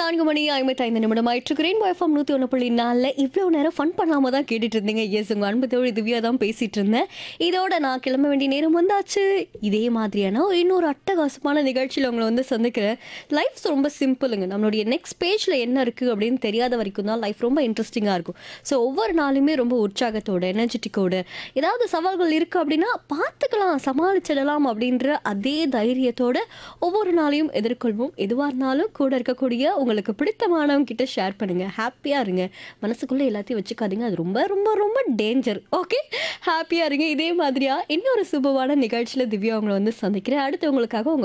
நான்கு மணி ஐம்பத்தைந்து நிமிடம் ஆயிட்டுருக்கிறேன் எஃப்எம் நூற்றி ஒன்று புள்ளி நாலில் இவ்வளோ நேரம் ஃபன் பண்ணாம தான் கேட்டுட்டு இருந்தீங்க எஸ் உங்கள் அன்பு தோழி திவ்யா தான் பேசிட்டு இருந்தேன் இதோட நான் கிளம்ப வேண்டிய நேரம் வந்தாச்சு இதே மாதிரியான ஒரு இன்னொரு அட்டகாசமான நிகழ்ச்சியில் உங்களை வந்து சந்திக்கிறேன் லைஃப் ரொம்ப சிம்பிளுங்க நம்மளுடைய நெக்ஸ்ட் பேஜில் என்ன இருக்குது அப்படின்னு தெரியாத வரைக்கும் தான் லைஃப் ரொம்ப இன்ட்ரெஸ்டிங்காக இருக்கும் ஸோ ஒவ்வொரு நாளுமே ரொம்ப உற்சாகத்தோட எனர்ஜெட்டிக்கோட ஏதாவது சவால்கள் இருக்குது அப்படின்னா பார்த்துக்கலாம் சமாளிச்சிடலாம் அப்படின்ற அதே தைரியத்தோட ஒவ்வொரு நாளையும் எதிர்கொள்வோம் எதுவாக இருந்தாலும் கூட இருக்கக்கூடிய உங்களுக்கு பிடித்தமானவங்க கிட்ட ஷேர் பண்ணுங்க ஹாப்பியாக இருங்க மனசுக்குள்ளே எல்லாத்தையும் வச்சுக்காதீங்க அது ரொம்ப ரொம்ப ரொம்ப டேஞ்சர் ஓகே ஹாப்பியாக இருங்க இதே மாதிரியா இன்னொரு சுபமான நிகழ்ச்சியில் திவ்யா உங்களை வந்து சந்திக்கிறேன் அடுத்து உங்களுக்காக உங்க